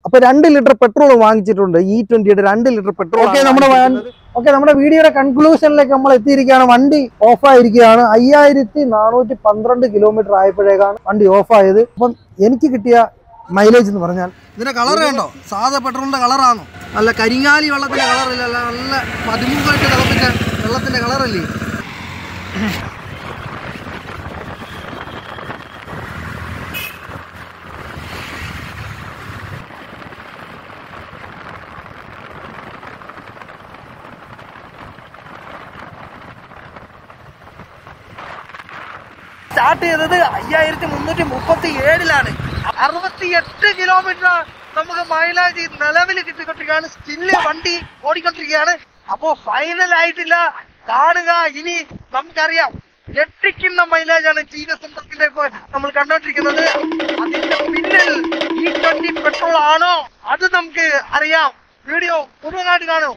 അപ്പൊ രണ്ട് litre petrol വാങ്ങിച്ചിട്ടുണ്ട് ഇ ട്വന്റിയുടെ രണ്ട് ലിറ്റർ പെട്രോൾ ഓക്കെ നമ്മുടെ ഓക്കെ നമ്മുടെ വീഡിയോയുടെ കൺക്ലൂഷനിലേക്ക് നമ്മൾ എത്തിയിരിക്കുകയാണ് വണ്ടി ഓഫ് ആയിരിക്കുകയാണ് അയ്യായിരത്തി നാനൂറ്റി പന്ത്രണ്ട് കിലോമീറ്റർ ആയപ്പോഴേക്കാണ് വണ്ടി ഓഫ് ആയത് അപ്പം എനിക്ക് കിട്ടിയ മൈലേജ് എന്ന് പറഞ്ഞാൽ ഇതിന്റെ കളർ കണ്ടോ സാധാ പെട്രോളിന്റെ കളറാണോ നല്ല കരിങ്ങാലി വെള്ളത്തിന്റെ കളറില്ല നല്ല പതിമൂന്നായിട്ട് തിളപ്പിച്ച വെള്ളത്തിന്റെ കളറല്ലേ സ്റ്റാർട്ട് ചെയ്തത് അയ്യായിരത്തി മുന്നൂറ്റി മുപ്പത്തി ഏഴിലാണ് അറുപത്തിയെട്ട് കിലോമീറ്റർ നമുക്ക് മൈലേജ് നിലവിൽ കിട്ടിക്കൊണ്ടിരിക്കുകയാണ് സ്റ്റില്ല് വണ്ടി ഓടിക്കൊണ്ടിരിക്കുകയാണ് അപ്പോ ഫൈനൽ ആയിട്ടില്ല കാണുക ഇനി നമുക്കറിയാം ഞെട്ടിക്കുന്ന മൈലേജാണ് ടി വി എസ് ഇപ്പോൾ നമ്മൾ കണ്ടോണ്ടിരിക്കുന്നത് അതിന്റെ പിന്നിൽ ഈ ട്വന്റി പെട്രോൾ ആണോ അത് നമുക്ക് അറിയാം വീഡിയോ മുഴുവനായിട്ട് കാണൂ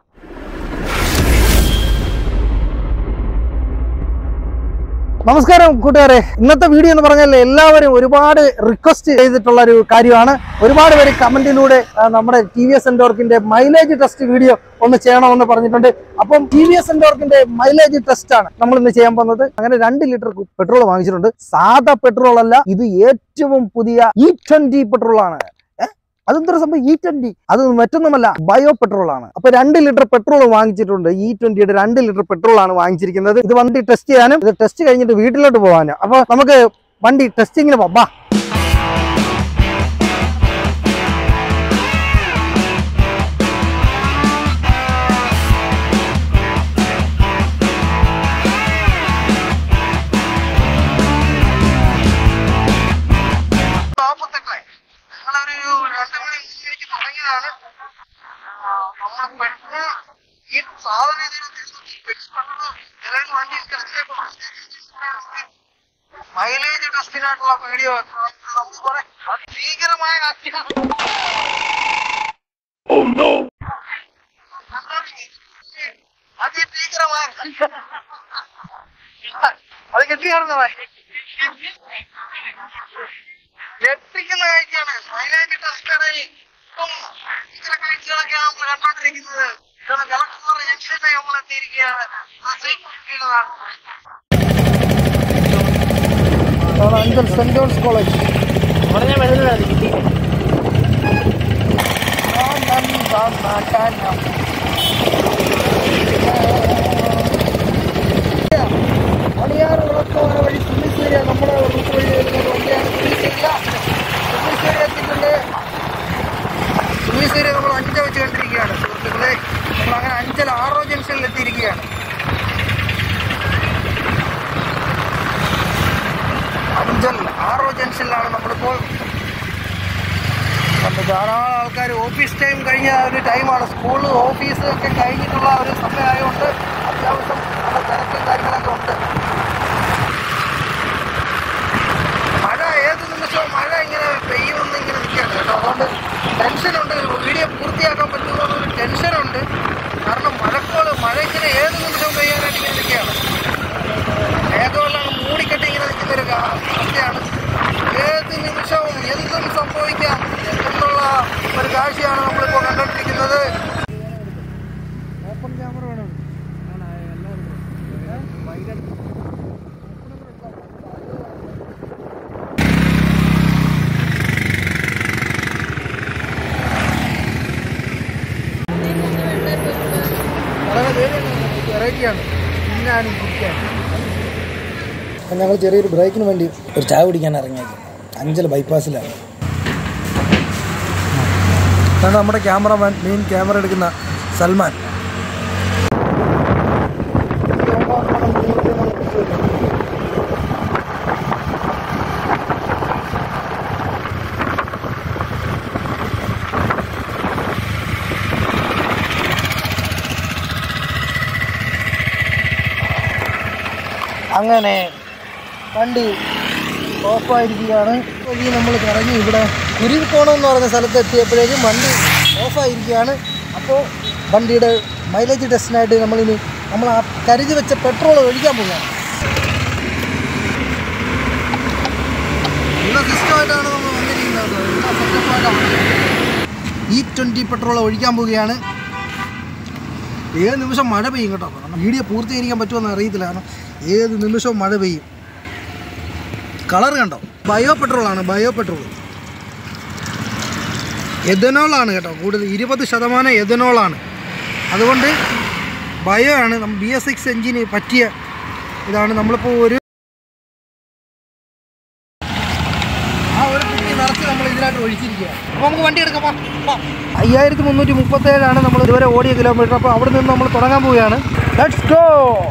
നമസ്കാരം കൂട്ടുകാരെ ഇന്നത്തെ വീഡിയോ എന്ന് പറഞ്ഞാൽ എല്ലാവരും ഒരുപാട് റിക്വസ്റ്റ് ചെയ്തിട്ടുള്ള ഒരു കാര്യമാണ് ഒരുപാട് പേര് കമന്റിലൂടെ ആ, നമ്മുടെ ടി വി എസ് എൻഡോർക്കിന്റെ മൈലേജ് ടെസ്റ്റ് വീഡിയോ ഒന്ന് ചെയ്യണമെന്ന് പറഞ്ഞിട്ടുണ്ട് അപ്പം ടി വി എസ് എൻഡോർക്കിന്റെ മൈലേജ് ടെസ്റ്റ് ആണ് നമ്മൾ ഇന്ന് ചെയ്യാൻ പോകുന്നത് അങ്ങനെ രണ്ട് ലിറ്റർ പെട്രോൾ വാങ്ങിച്ചിട്ടുണ്ട് സാധാ പെട്രോൾ അല്ല ഇത് ഏറ്റവും പുതിയ ഇ ട്വന്റി പെട്രോൾ ആണ് ഏഹ് അതെന്തൊരു സംഭവം ഇ ട്വന്റി അത് മറ്റൊന്നുമല്ല ബയോ പെട്രോൾ ആണ് അപ്പൊ രണ്ട് ലിറ്റർ പെട്രോൾ വാങ്ങിച്ചിട്ടുണ്ട് ഇ ട്വന്റിയുടെ രണ്ട് ലിറ്റർ പെട്രോൾ ആണ് വാങ്ങിച്ചിരിക്കുന്നത് ഇത് വണ്ടി ടെസ്റ്റ് ചെയ്യാനും ഇത് ടെസ്റ്റ് കഴിഞ്ഞിട്ട് വീട്ടിലോട്ട് പോകാനും അപ്പൊ നമുക്ക് വണ്ടി ടെസ്റ്റിങ്ങിന് പോവാം ബാ ഞങ്ങളൊരു രണ്ട് മണി എനിക്ക് തുടങ്ങിയതാണ് നമ്മൾ പെട്ടെന്ന് ഈ സാധനം ഇതിൽ വണ്ടി മൈലേജ് ടെസ്റ്റിനായിട്ടുള്ള വീഡിയോ നമുക്ക് കുറെ ഭീകരമായ കാര്യമാണ് അതിഭീകരമായ അത് കെട്ടിയായിരുന്നതായി ഞെട്ടിക്കുന്ന കാഴ്ചയാണ് മൈലേജ് ടെസ്റ്റാണ് ഇപ്പം ഇത്ര കാഴ്ചകളൊക്കെയാണ് നമ്മൾ കണ്ടോണ്ടിരിക്കുന്നത് ഇതാണ് വിളക്കുമാറ ജംഗ്ഷനിൽ നമ്മൾ എത്തിയിരിക്കുകയാണ് ആ സൈക്കിളാണ് Anchal saint John's college Maniyar Vilakkora വഴി സുള്ളിശ്ശേരി നമ്മുടെ റൂട്ട് വഴി വരുന്നത് വണ്ടിയാണ് സുള്ളിശ്ശേരിയില്ല സുള്ളിശ്ശേരി എത്തിയിട്ടുണ്ട് സുള്ളിശ്ശേരി നമ്മൾ അഞ്ച വെച്ച് കണ്ടിരിക്കുകയാണ് സുഹൃത്തുക്കളെ നമ്മൾ അങ്ങനെ അഞ്ചൽ ആറോ ജംഗ്ഷനിൽ എത്തിയിരിക്കുകയാണ് അഞ്ചൽ ആറോ ജംഗ്ഷനിലാണ് നമ്മളിപ്പോൾ കണ്ടത് ധാരാളം ആൾക്കാർ ഓഫീസ് ടൈം കഴിഞ്ഞ ഒരു ടൈമാണ് സ്കൂൾ ഓഫീസ് ഒക്കെ കഴിഞ്ഞിട്ടുള്ള ഒരു സമയമായതുകൊണ്ട് അത്യാവശ്യം നല്ല തിരക്കും കാര്യങ്ങളൊക്കെ ഉണ്ട് മഴ ഏത് നിമിഷവും മഴ ഇങ്ങനെ പെയ്യുമെന്ന് ഇങ്ങനെ നിൽക്കുകയാണ് കേട്ടോ അതുകൊണ്ട് ടെൻഷനുണ്ട് വീഡിയോ പൂർത്തിയാക്കാൻ പറ്റുമോ എന്നൊരു ടെൻഷനുണ്ട് കാരണം മഴക്കോള് മഴ ഇങ്ങനെ ഏത് നിമിഷവും പെയ്യാനായിട്ട് ഇങ്ങനെ നിൽക്കുകയാണ് മേഘമെല്ലാം മൂടിക്കെട്ടി ഇങ്ങനെ നിൽക്കുന്ന ഒരു കാ- അവസ്ഥയാണ് ഏത് നിമിഷവും എന്തും സംഭവിക്കാം എന്നുള്ള ഒരു കാഴ്ചയാണ് നമ്മളിപ്പോൾ കണ്ടുകൊണ്ടിരിക്കുന്നത് ഓപ്പൺ ക്യാമറ വേണം വളരെ വെറൈറ്റിയാണ് തിന്നാനും കുടിക്കാനും ഞങ്ങൾ ചെറിയൊരു ബ്രേക്കിന് വേണ്ടി ഒരു ചായ കുടിക്കാൻ ഇറങ്ങിയത് അഞ്ചൽ ബൈപ്പാസിലാണ് അതാണ് നമ്മുടെ ക്യാമറമാൻ മെയിൻ ക്യാമറ എടുക്കുന്ന സൽമാൻ അങ്ങനെ വണ്ടി ഓഫായിരിക്കുകയാണ് വഴി നമ്മൾ കറങ്ങി ഇവിടെ കുരുവിക്കോണം എന്ന് പറഞ്ഞ സ്ഥലത്ത് എത്തിയപ്പോഴേക്കും വണ്ടി ഓഫായിരിക്കുകയാണ് അപ്പോൾ വണ്ടിയുടെ മൈലേജ് ടെസ്റ്റിനായിട്ട് നമ്മളിനി നമ്മൾ ആ കരുതി വെച്ച പെട്രോൾ ഒഴിക്കാൻ പോവുകയാണ് ഉള്ള സിസ്റ്റമായിട്ടാണ് നമ്മൾ വന്നിരിക്കുന്നത് ഉള്ള സെറ്റപ്പായിട്ടാണ് ഇ ട്വൻറ്റി പെട്രോൾ ഒഴിക്കാൻ പോവുകയാണ് ഏത് നിമിഷം മഴ പെയ്യും കേട്ടോ കാരണം വീഡിയോ പൂർത്തീകരിക്കാൻ പറ്റുമെന്ന് അറിയത്തില്ല കാരണം ഏത് നിമിഷവും മഴ പെയ്യും കളർ കണ്ടോ ബയോ പെട്രോളാണ് ബയോ പെട്രോൾ എഥനോളാണ് കേട്ടോ കൂടുതൽ ഇരുപത് ശതമാനം എഥനോളാണ് അതുകൊണ്ട് ബയോ ആണ് ബി എസ് സിക്സ് എഞ്ചിന് പറ്റിയ ഇതാണ് നമ്മളിപ്പോൾ ഒരു ആ ഒരു കുപ്പി നിറച്ച് നമ്മൾ ഇതിലായിട്ട് ഒഴിച്ചിരിക്കുക അപ്പോൾ നമുക്ക് വണ്ടി എടുക്കാം വാ, വാ. അയ്യായിരത്തി മുന്നൂറ്റി മുപ്പത്തേഴാണ് നമ്മൾ ഇതുവരെ ഓടിയ കിലോമീറ്റർ അപ്പോൾ അവിടെ നിന്ന് നമ്മൾ തുടങ്ങാൻ പോവുകയാണ് let's go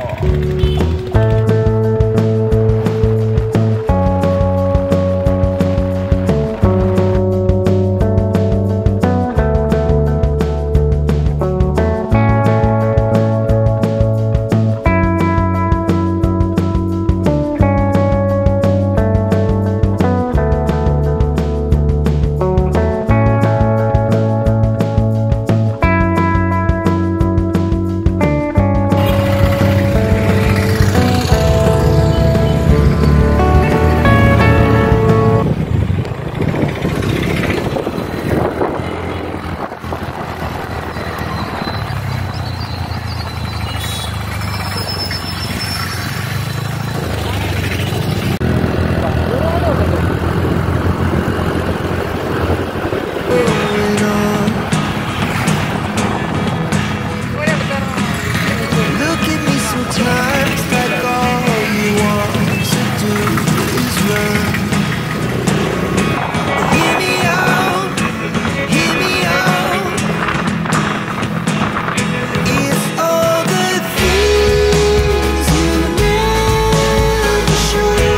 Look at me sometimes like all you want to do is run. Hear me out, hear me out. It's all the things you never show.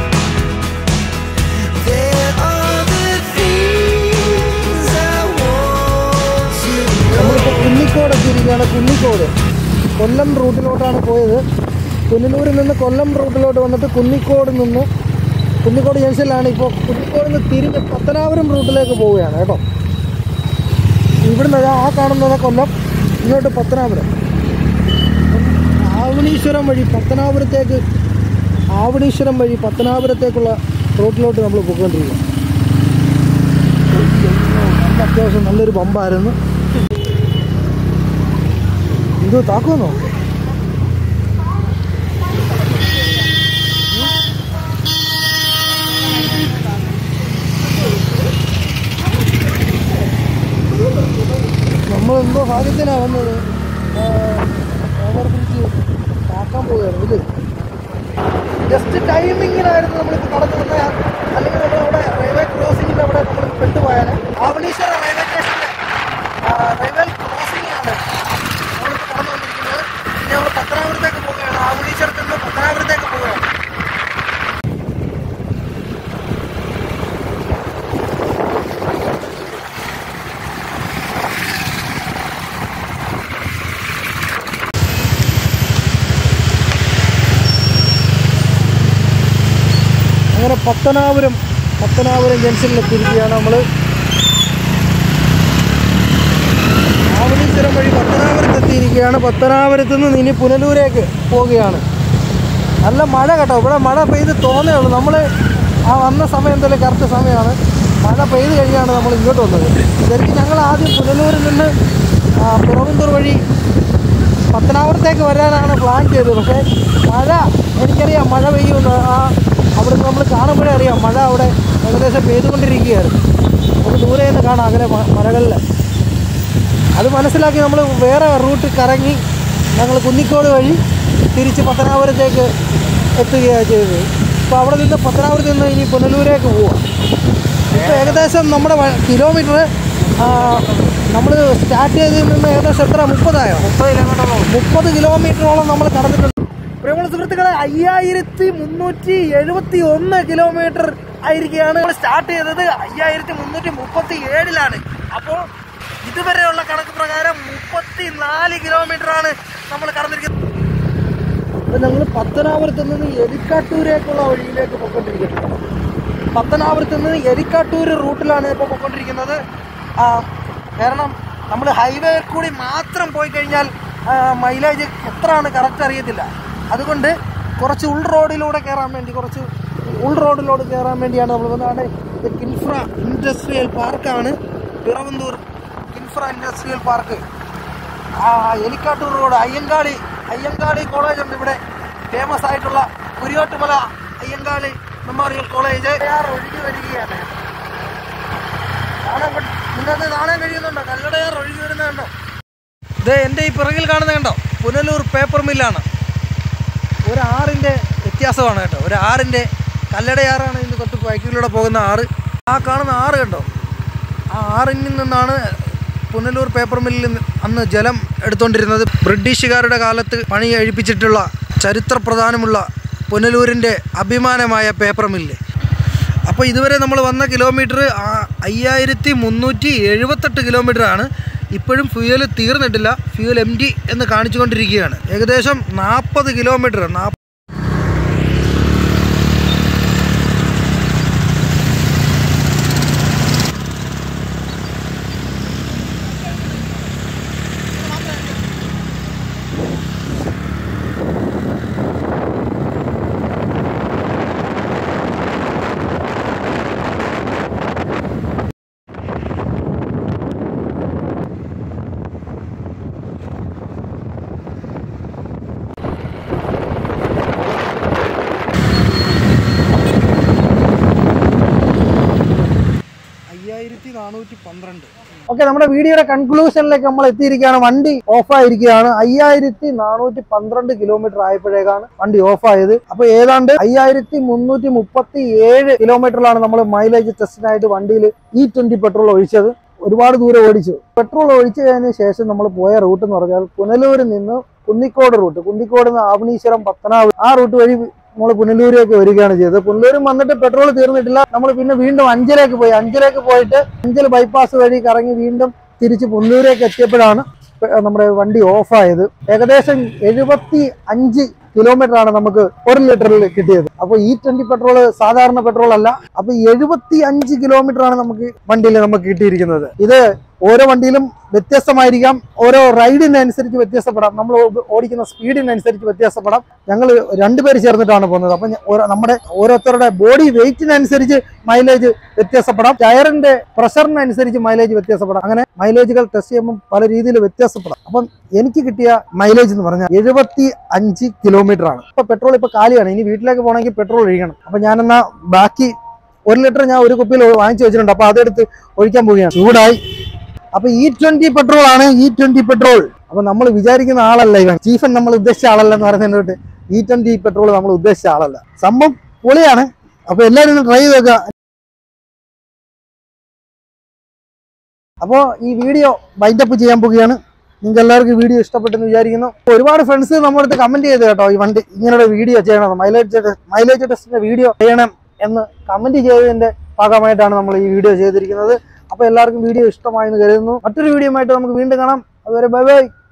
There are the things I want to know. നമ്മളിപ്പോൾ കുന്നിക്കോട് എത്തിയിരിക്കുകയാണ് കുന്നിക്കോട് കൊല്ലം റൂട്ടിലോട്ടാണ് പോയത് പുനലൂരിൽ നിന്ന് കൊല്ലം റൂട്ടിലോട്ട് വന്നിട്ട് കുന്നിക്കോട് നിന്ന് കുന്നിക്കോട് ജംഗ്ഷനിലാണ് ഇപ്പോൾ കുന്നിക്കോട് നിന്ന് തിരിഞ്ഞ് പത്തനാപുരം റൂട്ടിലേക്ക് പോവുകയാണ് കേട്ടോ ഇവിടുന്ന് ദാ ആ കാണുന്നത് കൊല്ലം ഇങ്ങോട്ട് പത്തനാപുരം ആവണീശ്വരം വഴി പത്തനാപുരത്തേക്ക് ആവണീശ്വരം വഴി പത്തനാപുരത്തേക്കുള്ള റൂട്ടിലോട്ട് നമ്മൾ പോയിക്കൊണ്ടിരിക്കുക നല്ല അത്യാവശ്യം നല്ലൊരു പമ്പായിരുന്നു ഇത് താക്കുമെന്നോ നമ്മളെന്തോ ഭാഗ്യത്തിനാണ് വന്നത് ഓവർ ബ്രിഡ്ജ് താക്കാൻ പോവുകയാണ് ഇല്ലേ ജസ്റ്റ് ടൈമിങ്ങിനായിരുന്നു നമ്മളിപ്പോൾ കടന്നു വന്നത് അല്ലെങ്കിൽ നമ്മൾ അവിടെ റെയിൽവേ ക്രോസിങ്ങിൻ്റെ അവിടെ നമ്മൾ പെട്ടുപോയാൽ ആവണീശ്വര റെയിൽവേ സ്റ്റേഷനിലെ റെയിൽവേ ക്രോസിംഗാണ് നമ്മളിപ്പോൾ കടന്നു വന്നിരിക്കുന്നത് ഇനി നമ്മൾ പത്തനാപുരത്തേക്ക് പോവുകയാണ് ആവണീശ്വരത്തിൽ നിന്ന് പത്തനാപുരത്തേക്ക് പോവുകയാണ് അങ്ങനെ പത്തനാപുരം പത്തനാപുരം ജംഗ്ഷനിൽ എത്തിയിരിക്കുകയാണ് നമ്മൾ ആവണീശ്വരം വഴി പത്തനാപുരത്ത് എത്തിയിരിക്കുകയാണ് പത്തനാപുരത്ത് നിന്ന് ഇനി പുനലൂരേക്ക് പോവുകയാണ് നല്ല മഴ കേട്ടോ ഇവിടെ മഴ പെയ്ത് തോന്നേ ഉള്ളൂ നമ്മൾ ആ വന്ന സമയം എന്തായാലും കറക്റ്റ് സമയമാണ് മഴ പെയ്ത് കഴിഞ്ഞാണ് നമ്മൾ ഇങ്ങോട്ട് വന്നത് ശരിക്കും ഞങ്ങൾ ആദ്യം പുനലൂരിൽ നിന്ന് ആ, പിറവന്തൂർ വഴി പത്തനാപുരത്തേക്ക് വരാനാണ് പ്ലാൻ ചെയ്തത് പക്ഷേ മഴ എനിക്കറിയാം മഴ പെയ്യുമെന്ന് ആ അവിടുന്ന് നമ്മൾ കാണുമ്പോഴേ അറിയാം മഴ അവിടെ ഏകദേശം പെയ്തുകൊണ്ടിരിക്കുകയാണ് നമുക്ക് ദൂരെ നിന്ന് കാണാം അങ്ങനെ മ- മഴകളിൽ അത് മനസ്സിലാക്കി നമ്മൾ വേറെ റൂട്ട് കറങ്ങി ഞങ്ങൾ കുന്നിക്കോട് വഴി തിരിച്ച് പത്തനാപുരത്തേക്ക് എത്തുകയാണ് ചെയ്തത് അപ്പോൾ അവിടെ നിന്ന് പത്തനാപുരത്ത് നിന്ന് ഇനി പുനലൂരേക്ക് പോവാം ഇപ്പോൾ ഏകദേശം നമ്മുടെ കിലോമീറ്റർ നമ്മൾ സ്റ്റാർട്ട് ചെയ്തതിൽ നിന്ന് ഏകദേശം എത്ര മുപ്പതായോ മുപ്പത് കിലോമീറ്ററോളം മുപ്പത് കിലോമീറ്ററോളം നമ്മൾ കടന്നിട്ടുണ്ട് പ്രിയമുള്ള സുഹൃത്തുക്കളെ അയ്യായിരത്തി മുന്നൂറ്റി എഴുപത്തി ഒന്ന് കിലോമീറ്റർ ആയിരിക്കുകയാണ് നമ്മൾ സ്റ്റാർട്ട് ചെയ്തത് അയ്യായിരത്തി മുന്നൂറ്റി മുപ്പത്തി ഏഴിലാണ് അപ്പോൾ ഇതുവരെയുള്ള കണക്ക് പ്രകാരം മുപ്പത്തി നാല് കിലോമീറ്റർ ആണ് നമ്മൾ കടന്നിരിക്കുന്നത് അപ്പോൾ ഞങ്ങൾ പത്തനാപുരത്ത് നിന്ന് എലിക്കാട്ടൂരേക്കുള്ള വഴിയിലേക്ക് പോയിക്കൊണ്ടിരിക്കുന്നത് പത്തനാപുരത്ത് നിന്ന് എലിക്കാട്ടൂർ റൂട്ടിലാണ് ഇപ്പോൾ പോയിക്കൊണ്ടിരിക്കുന്നത് ആ, കാരണം നമ്മൾ ഹൈവേ കൂടി മാത്രം പോയി കഴിഞ്ഞാൽ മൈലേജ് എത്രയാണ് കറക്റ്റ് അറിയത്തില്ല അതുകൊണ്ട് കുറച്ച് ഉൾ റോഡിലൂടെ കയറാൻ വേണ്ടി കുറച്ച് ഉൾ റോഡിലൂടെ കയറാൻ വേണ്ടിയാണ് നമ്മൾ വന്നതാണ് ഇത് കിൻഫ്ര ഇൻഡസ്ട്രിയൽ പാർക്കാണ് പിറവന്തൂർ ഇൻഫ്ര ഇൻഡസ്ട്രിയൽ പാർക്ക് ആ എലിക്കാട്ടൂർ റോഡ് അയ്യങ്കാളി അയ്യങ്കാളി കോളേജ് ഉണ്ട് ഇവിടെ ഫേമസ് ആയിട്ടുള്ള കുരിയോട്ടുമല അയ്യങ്കാളി മെമ്മോറിയൽ കോളേജ് ഒഴുകി വരികയാണ് കാണാൻ പറ്റ- നിങ്ങൾക്ക് കാണാൻ കഴിയുന്നുണ്ടോ കല്ലടയാർ ഒഴുകി വരുന്നുണ്ടോ ഇത് എൻ്റെ ഈ പിറകിൽ കാണുന്നത് കണ്ടോ പുനലൂർ പേപ്പർ മില്ലാണ് ഒരു ആറിൻ്റെ വ്യത്യാസമാണ് കേട്ടോ ഒരു ആറിൻ്റെ കല്ലടയാറാണ് ഇതിൻ്റെ തൊട്ട് ബൈക്കിലൂടെ പോകുന്ന ആറ് ആ കാണുന്ന ആറ് കണ്ടോ ആ ആറിൽ നിന്നാണ് പുനലൂർ പേപ്പർ മില്ലിൽ നിന്ന് അന്ന് ജലം എടുത്തുകൊണ്ടിരുന്നത് ബ്രിട്ടീഷുകാരുടെ കാലത്ത് പണി കഴിപ്പിച്ചിട്ടുള്ള ചരിത്ര പ്രധാനമുള്ള പുനലൂരിൻ്റെ അഭിമാനമായ പേപ്പർ മില്ല് അപ്പോൾ ഇതുവരെ നമ്മൾ വന്ന കിലോമീറ്റർ അയ്യായിരത്തി മുന്നൂറ്റി എഴുപത്തെട്ട് കിലോമീറ്റർ ആണ് ഇപ്പോഴും ഫ്യൂവൽ തീർന്നിട്ടില്ല ഫ്യൂവൽ എം ഡി എന്ന് കാണിച്ചുകൊണ്ടിരിക്കുകയാണ് ഏകദേശം നാൽപ്പത് കിലോമീറ്റർ നാ അയ്യായിരത്തി നാനൂറ്റി പന്ത്രണ്ട് ഓക്കെ നമ്മുടെ വീഡിയോയുടെ കൺക്ലൂഷനിലേക്ക് നമ്മൾ എത്തിയിരിക്കുകയാണ് വണ്ടി ഓഫ് ആയിരിക്കുകയാണ് അയ്യായിരത്തി നാനൂറ്റി പന്ത്രണ്ട് കിലോമീറ്റർ ആയപ്പോഴേക്കാണ് വണ്ടി ഓഫ് ആയത് അപ്പൊ ഏതാണ്ട് അയ്യായിരത്തി മുന്നൂറ്റി മുപ്പത്തി ഏഴ് കിലോമീറ്ററിലാണ് നമ്മൾ മൈലേജ് ടെസ്റ്റിനായിട്ട് വണ്ടിയിൽ ഇ ട്വന്റി പെട്രോൾ ഒഴിച്ചത് ഒരുപാട് ദൂരം ഓടിച്ചു പെട്രോൾ ഒഴിച്ചതിന് ശേഷം നമ്മൾ പോയ റൂട്ട് എന്ന് പറഞ്ഞാൽ പുനലൂരിൽ നിന്ന് കുന്നിക്കോട് റൂട്ട് കുന്നിക്കോട് നിന്ന് ആവണീശ്വരം പത്തനാപുരം ആ റൂട്ട് വഴി നമ്മൾ പുനലൂരേക്ക് വരികയാണ് ചെയ്തത് പുനലൂരും വന്നിട്ട് പെട്രോൾ തീർന്നിട്ടില്ല നമ്മൾ പിന്നെ വീണ്ടും അഞ്ചലേക്ക് പോയി അഞ്ചലേക്ക് പോയിട്ട് അഞ്ചൽ ബൈപ്പാസ് വഴി കറങ്ങി വീണ്ടും തിരിച്ച് പുനലൂരേക്ക് എത്തിയപ്പോഴാണ് പെ- നമ്മുടെ വണ്ടി ഓഫായത് ഏകദേശം എഴുപത്തി അഞ്ച് കിലോമീറ്റർ ആണ് നമുക്ക് ഒരു ലിറ്ററിൽ കിട്ടിയത് അപ്പൊ ഈ ട്വന്റി പെട്രോൾ സാധാരണ പെട്രോൾ അല്ല അപ്പൊ എഴുപത്തി അഞ്ച് കിലോമീറ്റർ ആണ് നമുക്ക് വണ്ടിയിൽ നമുക്ക് കിട്ടിയിരിക്കുന്നത് ഇത് ഓരോ വണ്ടിയിലും വ്യത്യസ്തമായിരിക്കാം ഓരോ റൈഡിനനുസരിച്ച് വ്യത്യസ്തപ്പെടാം നമ്മൾ ഓ- ഓടിക്കുന്ന സ്പീഡിനനുസരിച്ച് വ്യത്യാസപ്പെടാം ഞങ്ങൾ രണ്ടുപേര് ചേർന്നിട്ടാണ് പോകുന്നത് അപ്പം ഞ- ഓരോ- നമ്മുടെ ഓരോരുത്തരുടെ ബോഡി വെയിറ്റിനനുസരിച്ച് മൈലേജ് വ്യത്യാസപ്പെടാം ടയറിന്റെ പ്രഷറിനനുസരിച്ച് മൈലേജ് വ്യത്യാസപ്പെടാം അങ്ങനെ മൈലേജുകൾ ടെസ്റ്റ് ചെയ്യുമ്പോൾ പല രീതിയിൽ വ്യത്യാസപ്പെടാം അപ്പം എനിക്ക് കിട്ടിയ മൈലേജ് എന്ന് പറഞ്ഞാൽ എഴുപത്തി അഞ്ച് കിലോമീറ്റർ ആണ് ഇപ്പൊ പെട്രോൾ ഇപ്പൊ കാലിയാണ് ഇനി വീട്ടിലേക്ക് പോകണമെങ്കിൽ പെട്രോൾ ഒഴിക്കണം അപ്പൊ ഞാനെന്നാ ബാക്കി ഒരു ലിറ്റർ ഞാൻ ഒരു കുപ്പിയിൽ വാങ്ങിച്ചു വെച്ചിട്ടുണ്ട് അപ്പൊ അതെടുത്ത് ഒഴിക്കാൻ പോവുകയാണ് ചൂടായി അപ്പൊ ഇ ട്വന്റി പെട്രോൾ ആണ് ഇ ട്വന്റി പെട്രോൾ അപ്പൊ നമ്മൾ വിചാരിക്കുന്ന ആളല്ല ഇവൻ ചീഫൻ നമ്മൾ ഉദ്ദേശിച്ച ആളല്ല എന്ന് പറയുന്നതിനോട്ട് ഇ ട്വന്റി പെട്രോൾ നമ്മൾ ഉദ്ദേശിച്ച ആളല്ല സംഭവം പൊളിയാണ് അപ്പൊ എല്ലാവരും ഒന്ന് ട്രൈ ചെയ്ത് നോക്കുക അപ്പോൾ ഈ വീഡിയോ വൈൻഡപ്പ് ചെയ്യാൻ പോവുകയാണ് നിങ്ങൾക്ക് എല്ലാവർക്കും വീഡിയോ ഇഷ്ടപ്പെട്ടെന്ന് വിചാരിക്കുന്നു ഒരുപാട് ഫ്രണ്ട്സ് നമ്മുടെ അടുത്ത് കമന്റ് ചെയ്ത് കേട്ടോ ഈ വണ്ടി ഇങ്ങനെയുള്ള വീഡിയോ ചെയ്യണം മൈലേജ് മൈലേജ് ടെസ്റ്റിന്റെ വീഡിയോ ചെയ്യണം എന്ന് കമന്റ് ചെയ്തതിന്റെ ഭാഗമായിട്ടാണ് നമ്മൾ ഈ വീഡിയോ ചെയ്തിരിക്കുന്നത് അപ്പോൾ എല്ലാവർക്കും വീഡിയോ ഇഷ്ടമായെന്ന് കരുതുന്നു മറ്റൊരു വീഡിയോ ആയിട്ട് നമുക്ക് വീണ്ടും കാണാം അതുവരെ ബൈ ബൈ